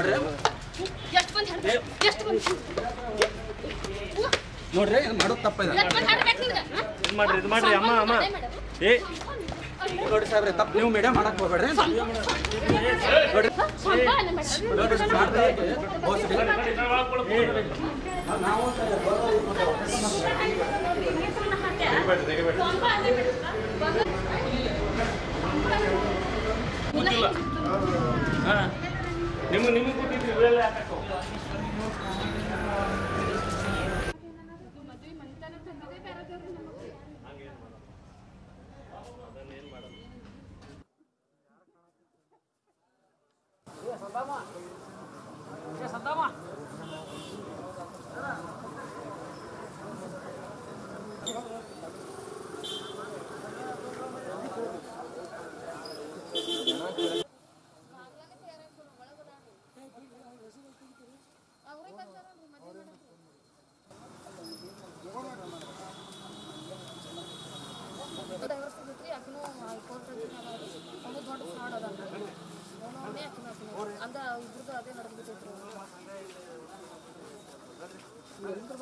ನೋಡ್ರಿ ಎಷ್ಟು ಬಂದು ಹೇಳ್ಬೇಕು ಎಷ್ಟು ಬಂದು ನೋಡ್ರಿ ಇದು ಮಾಡೋದು ತಪ್ಪಿದೆ ಎಷ್ಟು ಬಂದು ಹೇಳ್ಬೇಕು ನಿಮ್ಗೆ ಹಾ? ಇದು ಮಾಡ್ರಿ ಇದು ಮಾಡ್ರಿ ಅಮ್ಮ ಅಮ್ಮ ಅದೇ ಮಾಡೋದು. ಏ ನೋಡಿ ಸಾಹೇಬ್ರೆ ತಪ್ಪು ನೀವು ಮೀಡಿಯಾ ಮಾಡಕ್ ಹೋಗ್ಬೇಡ್ರಿ ನೋಡ್ರಿ ಸ್ವಲ್ಪ ಅಲ್ಲೇ ಮಾಡೋದು. ನೋಡ್ರಿ ಸ್ವಾರ್ಥ ಐತಿ. ಹೋಗ್ಸ್ರಿ. ನಾವು ಸ್ವಲ್ಪ ಅಲ್ಲೇ ಮಾಡೋದು. ಬಂದು- ಗೊತ್ತಿಲ್ಲ ಹಾ ನಿಮ್ಗೆ ನಿಮ್ಗೆ ಕೊಟ್ಟಿದ್ರಿ ಇವೆಲ್ಲ ಯಾಕೋ ಮದ್ವೆ ಮನೆತನ ತಂದಿದೆ ಬೇರೆದವ್ರು ನಮಗೆ ಡೈವರ್ಸ್ ಸಿಗೈತ್ರಿ ಆಕಿನೂ ಕೋರ್ಟ್ ಅವನು ದೊಡ್ಡ ಫ್ರಾಡ್ ಅದ ಅವನೇ ಆಕಿನ ಅಂದ ಇಬ್ರದ್ದು ಅದೇ ನಡೆದ್ಬಿಟ್ಟೈತ್ರಿ